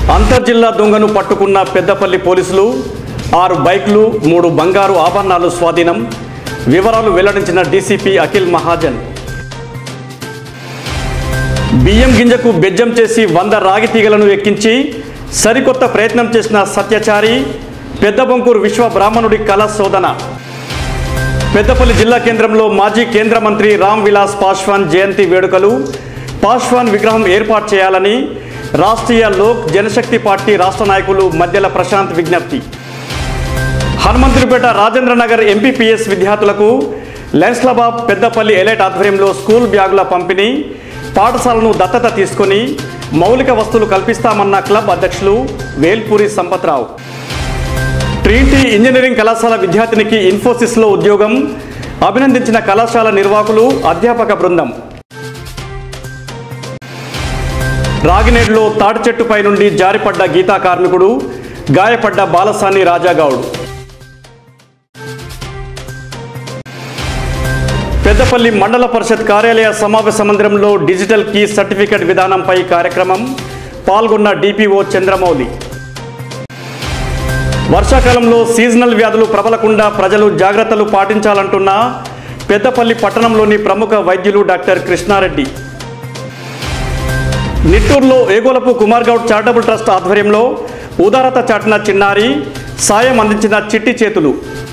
అంతర్జిల్లా దొంగను పట్టుకున్న పెద్దపల్లి పోలీసులు ఆరు బైక్లు మూడు బంగారు ఆభరణాలు స్వాధీనం వివరాలు వెల్లడించిన డీసీపీ అఖిల్ మహాజన్ బియ్యం గింజకు బెజ్జం చేసి వంద రాగి తీగలను ఎక్కించి సరికొత్త ప్రయత్నం చేసిన సత్యచారి పెద్దబొంకూరు విశ్వ బ్రాహ్మణుడి కళ శోధన పెద్దపల్లి జిల్లా కేంద్రంలో మాజీ కేంద్ర మంత్రి రామ్ విలాస్ పాశ్వాన్ జయంతి వేడుకలు పాశ్వాన్ విగ్రహం ఏర్పాటు చేయాలని రాష్ట్రీయ లోక్ జనశక్తి పార్టీ రాష్ట్ర నాయకులు మధ్యల ప్రశాంత్ విజ్ఞప్తి హనుమంతుడిపేట రాజేంద్రనగర్ ఎంపీపీఎస్ విద్యార్థులకు లెన్స్లబాబ్ పెద్దపల్లి ఎలైట్ ఆధ్వర్యంలో స్కూల్ బ్యాగుల పంపిణీ పాఠశాలను దత్తత తీసుకొని మౌలిక వస్తువులు కల్పిస్తామన్న క్లబ్ అధ్యక్షులు వేల్పూరి సంపత్రావు ట్రీటీ ఇంజనీరింగ్ కళాశాల విద్యార్థినికి ఇన్ఫోసిస్లో ఉద్యోగం అభినందించిన కళాశాల నిర్వాహకులు అధ్యాపక బృందం రాగినేడులో తాటి చెట్టుపై నుండి జారిపడ్డ గీతా కార్మికుడు గాయపడ్డ బాలసాని రాజాగౌడ్ పెద్దపల్లి మండల పరిషత్ కార్యాలయ సమావేశ మందిరంలో డిజిటల్ కీ సర్టిఫికెట్ విధానంపై కార్యక్రమం పాల్గొన్న డిపిఓ చంద్రమౌళి వర్షాకాలంలో సీజనల్ వ్యాధులు ప్రబలకుండా ప్రజలు జాగ్రత్తలు పాటించాలంటున్న పెద్దపల్లి పట్టణంలోని ప్రముఖ వైద్యులు డాక్టర్ కృష్ణారెడ్డి నిట్టూరులో ఏగోలపు కుమార్ గౌడ్ చారిటబుల్ ట్రస్ట్ ఆధ్వర్యంలో ఉదారత చాటిన చిన్నారి సాయం అందించిన చిట్టి చేతులు